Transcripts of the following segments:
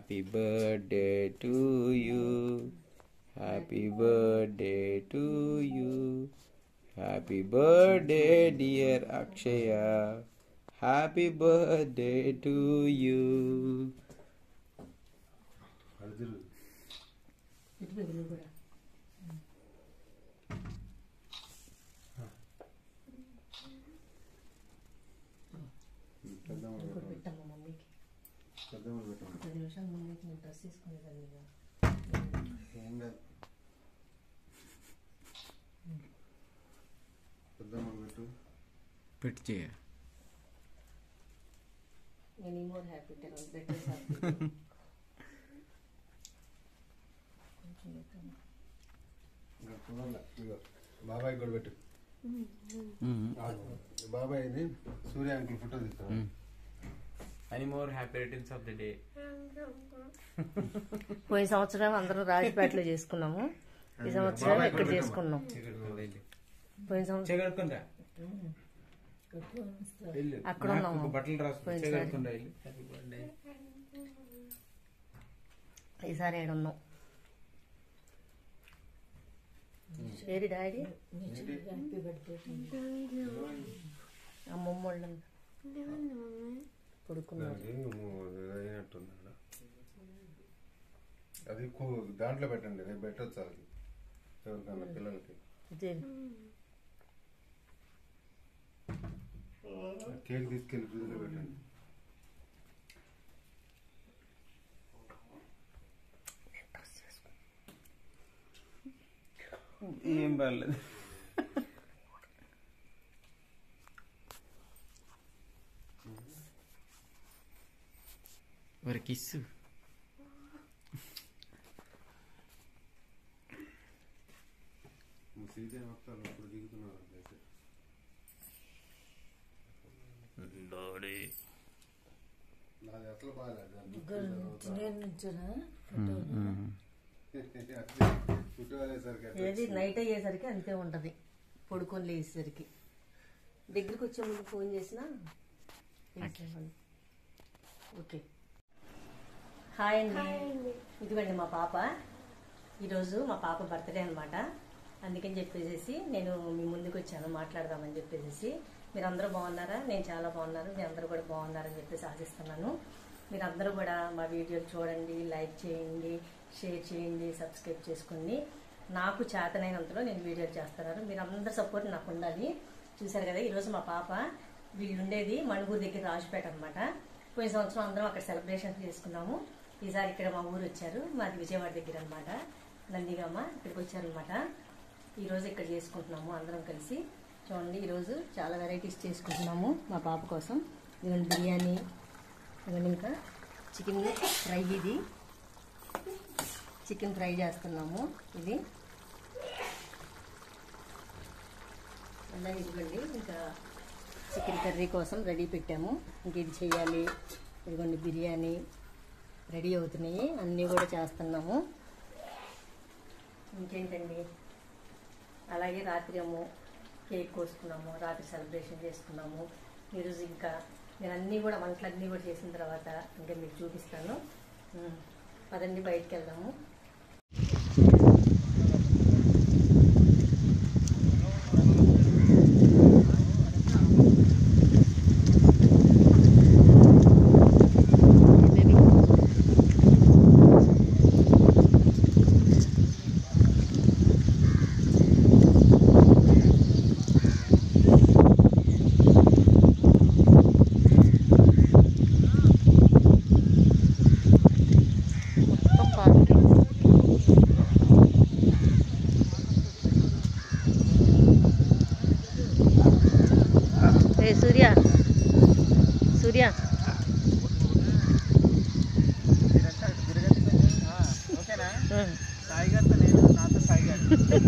Happy birthday to you happy birthday to you happy birthday dear Akshaya happy birthday to you Arjun ఇటు వెళ్ళు కూడా పెద్దమ్మ ఇంకోటి పెట్టమ్మా మమ్మీకి పెద్దమ్మ పెట్టండి పది నిమిషాల ముందు నేను డ్రెస్ తీసుకునేదాన్ని ఇక. ఏం కాదు పెద్దమ్మ పెట్టు పెట్టి చేయ నేను ఈ మోర్ హ్యాపీ టెన్ పెట్టేసాను కొంచెం పెట్టమ్మా. ఇంకా చూడాలి ఇదిగో బాబాయ్ కూడా పెట్టు ఆ, బాబాయ్ ఇది సూర్య అంకుల్ ఫోటో తీస్తాను అని more happy returns of the day పోయిన సంవత్సరం అందరం రాజపేటలో చేసుకున్నాము ఈ సంవత్సరం ఇక్కడ చేసుకున్నాం పోయిన సంవత్సరం చెగడుకుంటా వెళ్ళు అక్కడ నాకు ఉన్నాము. ఒక బట్టలు రాసుకో పోయినసారి. చెగడుకుంటా వెళ్ళి హ్యాపీ బర్త్డే ఈసారి ఏడున్నాం ఏరి డాడీ అమ్మమ్మ వాళ్ళు పడుకున్నారు అయినట్టున్నాడు అది కూ- దాంట్లో పెట్టండి రేపు పెట్టచ్చు అది ఎవరికన్నా పిల్లలకి ఇదే కేక్ తీసుకెళ్ళి ఫ్రిడ్జ్లో పెట్టండి ఏం పర్లేదు మరి కిస్సు సీతే వస్తారు ఇప్పుడు దిగుతున్నారు అయితే నాది అసలు బాగాలేదు పుట్టుకోలేసరికి అట్లా ఏది నైట్ అయ్యేసరికి అంతే ఉంటది పడుకొని లేచేసరికి దగ్గరికి వచ్చే ముందు ఫోన్ చేసినా చేసేవాళ్ళు. ఓకే హాయ్ అండి ఇదిగోండి మా పాప ఈరోజు మా పాప బర్త్డే అనమాట అందుకని చెప్పేసి నేను మీ ముందుకు వచ్చాను మాట్లాడదామని చెప్పేసి మీరు అందరూ బాగున్నారా నేను చాలా బాగున్నాను మీ అందరూ కూడా బాగున్నారని చెప్పేసి ఆశిస్తున్నాను మీరు అందరూ కూడా మా వీడియోలు చూడండి లైక్ చేయండి షేర్ చేయండి సబ్స్క్రైబ్ చేసుకోండి నాకు చేతనైనంతలో నేను వీడియోలు చేస్తున్నాను మీరు అందరి సపోర్ట్ నాకు ఉండాలి చూశారు కదా ఈరోజు మా పాప వీళ్ళు ఉండేది మణుగూరు దగ్గర రాజుపేట అనమాట పోయిన సంవత్సరం అందరం అక్కడ సెలబ్రేషన్ చేసుకున్నాము ఈసారి ఇక్కడ మా ఊరు వచ్చారు మాది విజయవాడ దగ్గర అనమాట నందిగామ ఇక్కడికి వచ్చారనమాట ఈరోజు ఇక్కడ చేసుకుంటున్నాము అందరం కలిసి చూడండి ఈరోజు చాలా వెరైటీస్ చేసుకుంటున్నాము మా పాప కోసం ఇదిగోండి బిర్యానీ ఇవన్నీ ఇంకా చికెన్ ఫ్రై ఇది చికెన్ ఫ్రై చేస్తున్నాము ఇది అలాగే ఇదిగోండి ఇంకా చికెన్ కర్రీ కోసం రెడీ పెట్టాము ఇంక ఇది చేయాలి ఇదిగోండి బిర్యానీ రెడీ అవుతున్నాయి అన్నీ కూడా చేస్తున్నాము ఇంకేంటండి అలాగే రాత్రి ఏమో కేక్ కోసుకున్నాము రాత్రి సెలబ్రేషన్ చేసుకున్నాము ఈరోజు ఇంకా నేను అన్నీ కూడా వంటలన్నీ కూడా చేసిన తర్వాత ఇంకా మీకు చూపిస్తాను ఉమ్, పదండి బయటికి వెళ్దాము మొత్తం పార్కే ఏ సూర్య సూర్య ఓకేనా ఉమ్. సాయి గారితో నేను నాతో సాయి గారు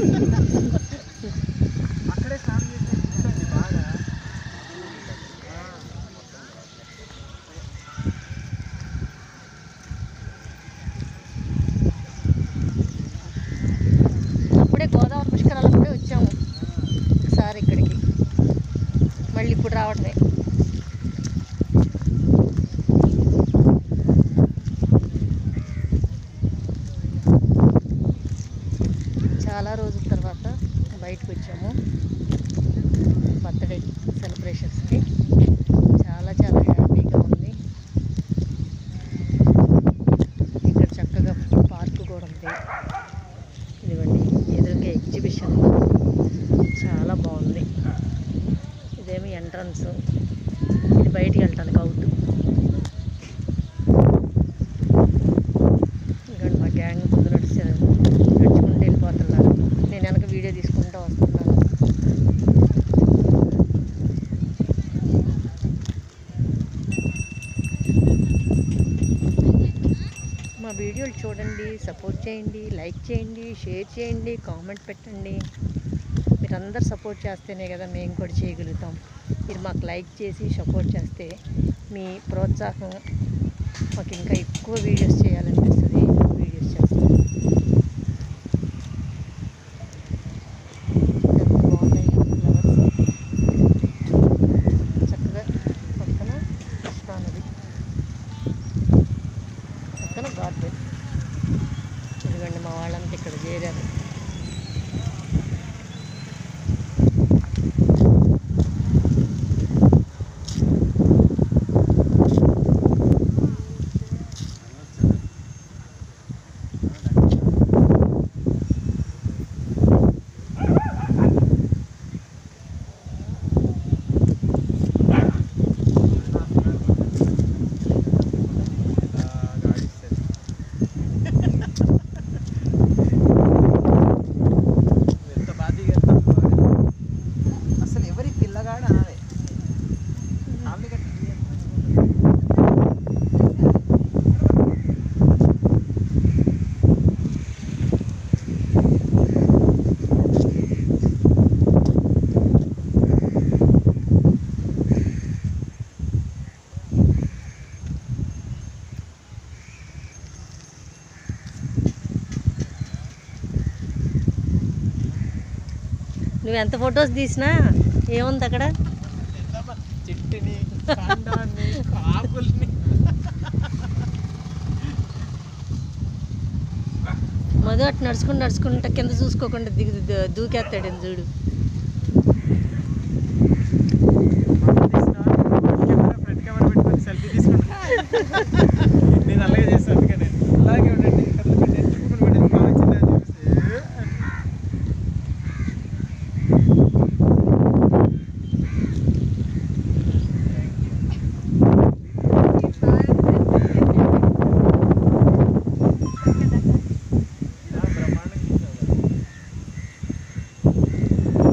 అక్కడే స్నానం చేసి కూర్చోండి బాగా ఆ. అప్పుడే గోదావరి పుష్కరాలప్పుడే వచ్చాము ఒకసారి ఇక్కడికి మళ్ళీ ఇప్పుడు రావటమే ఎంట్రన్స్ ఇది బయటికి వెళ్ళటానికి అవుట్ ఇంకా మా గ్యాంగ్ ముందు నడిచారు నడుచుకుంటూ వెళ్ళిపోతున్నారు నేను వెనక వీడియో తీసుకుంటూ వస్తున్నాను మా వీడియోలు చూడండి సపోర్ట్ చేయండి లైక్ చేయండి షేర్ చేయండి కామెంట్ పెట్టండి మీరందరు సపోర్ట్ చేస్తేనే కదా మేము కూడా చేయగలుగుతాం మీరు మాకు లైక్ చేసి సపోర్ట్ చేస్తే మీ ప్రోత్సాహం మాకు ఇంకా ఎక్కువ వీడియోస్ చేయాలనిపిస్తుంది వీడియోస్ చేస్తాం ఎంత బాగున్నాయి ఫ్లవర్స్ చక్కగా పక్కన కృష్ణా నది పక్కన గార్డెన్ ఇదిగోండి మా వాళ్ళంతా ఇక్కడ చేరారు ఎంత బాగా దిగేస్తాం అసలు ఎవరి పిల్లగాడు అనాలి కాళ్ళు కట్టి నువ్వు ఎంత ఫొటోస్ తీసినా ఏముంది అక్కడ చెట్టుని కాండాన్ని ఆకుల్ని మధు అటు నడుచుకుంటూ నడుచుకుంటా కింద చూసుకోకుండా దిగు దూ- దూకేస్తాడు ఈయన చూడు ఫ్రంట్ కెమెరా పెట్టుకొని సెల్ఫీ తీసుకుంటా నేను అలాగే చేస్తాను అందుకనే అలాగే ఉండండి కథలు పెట్టేసి చూపులు పెట్టేసి బాగా వచ్చిందా అని చెప్పేసి ఆ, బ్రహ్మాండంగా తీసావు కదా.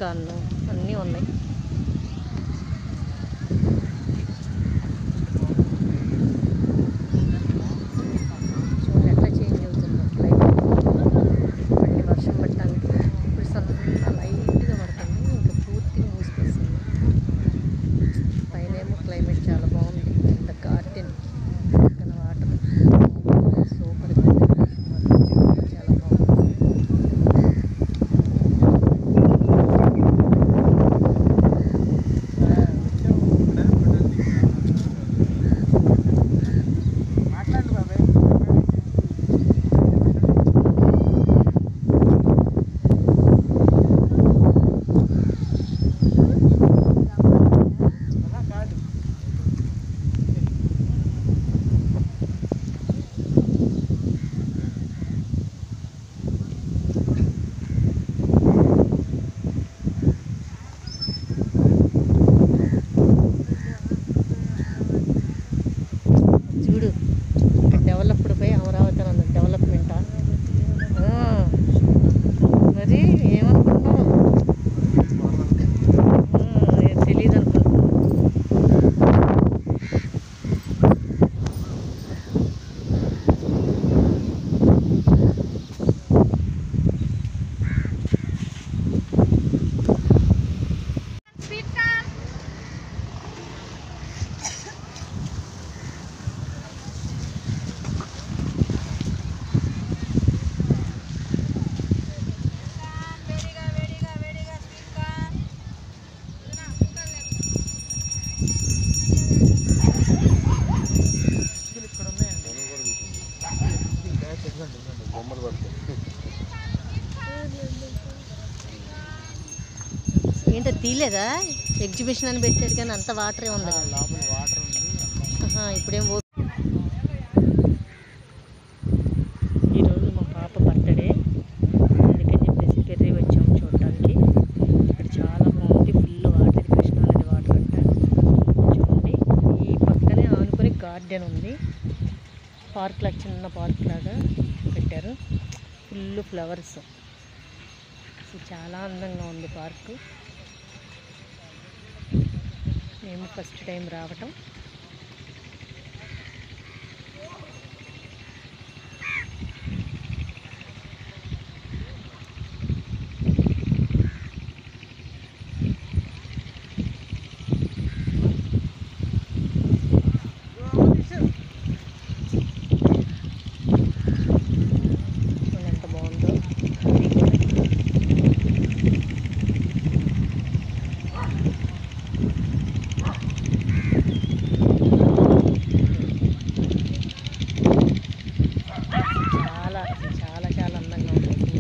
కార్న్ అన్నీ ఉన్నాయి చూడండి ఎట్లా చేంజ్ అవుతుందో క్లైమేట్ మళ్ళీ వర్షం పట్టడానికి ఇప్పుడు సన్న లైట్గా పడుతుంది ఇంకా పూర్తిగా మూసుకొస్తుంది పైనేమో క్లైమేట్ చాలా బాగుంది ఇంత గార్డెన్ పక్కన వాటర్ సూపర్గా ఉంది చాలా బాగుంది మాట్లాడు బాబాయ్ అలా కాదు చూడు డెవలప్డ్ పోయి అమరావతి అని ఉంది డెవలప్మెంటా ఆ, మరి ఏమనుకున్నావు తెలియదు అనుకున్నా ఇదిగో ఇక్కడ ఉన్నాయండి ఇది బ్యాగ్ ఇదిగోండి, ఇదిగోండి. బొమ్మలు పడతాయి ఏంటో తీలేదా ఎగ్జిబిషన్ అని పెట్టాడు కానీ అంత వాటరే ఉంది ఆ, కదా. లోపల వాటర్ ఉంది అంతా. ఆహా, ఇప్పుడేం పో ఈరోజు మా పాప బర్త్డే అందుకని చెప్పేసి పెర్రీ వచ్చాము చూడటానికి ఇక్కడ చాలా బాగుంది ఫుల్ వాటర్ కృష్ణానది వాటర్ అంట చూడండి ఈ పక్కనే ఆనుకొని గార్డెన్ ఉంది పార్క్ లాగా చిన్న పార్క్ లాగా పెట్టారు ఫుల్ ఫ్లవర్స్ అసలు చాలా అందంగా ఉంది పార్కు మేము ఫస్ట్ టైం రావటం చూడండి ఎంత బాగుందో ఇది కూడా చాలా చాలా చాలా అందంగా ఉంది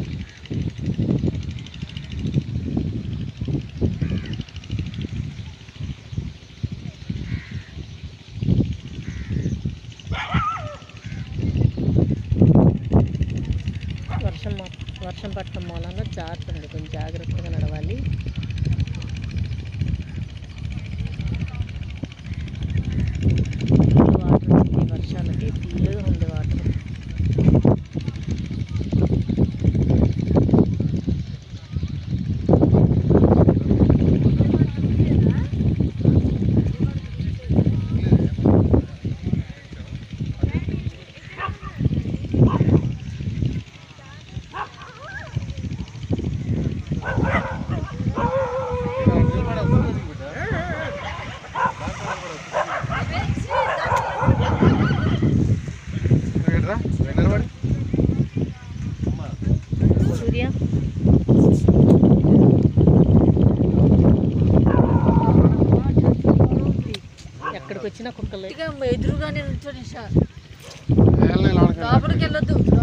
వర్షం మా- వర్షం పట్టడం మూలంగా జారుతుంది కొంచెం జాగ్రత్తగా నడవాలి వాటర్ వచ్చింది వర్షాలకి ఫుల్గా ఉంది వాటర్ ఏంట్రా? వెంటనే పడి. సూర్య ఎక్కడికి వచ్చినా కుక్కలే ఎదురుగానే నుంచొని ఏళ్ళని ఇలా అనకండి. లోపలికి వెళ్ళొద్దు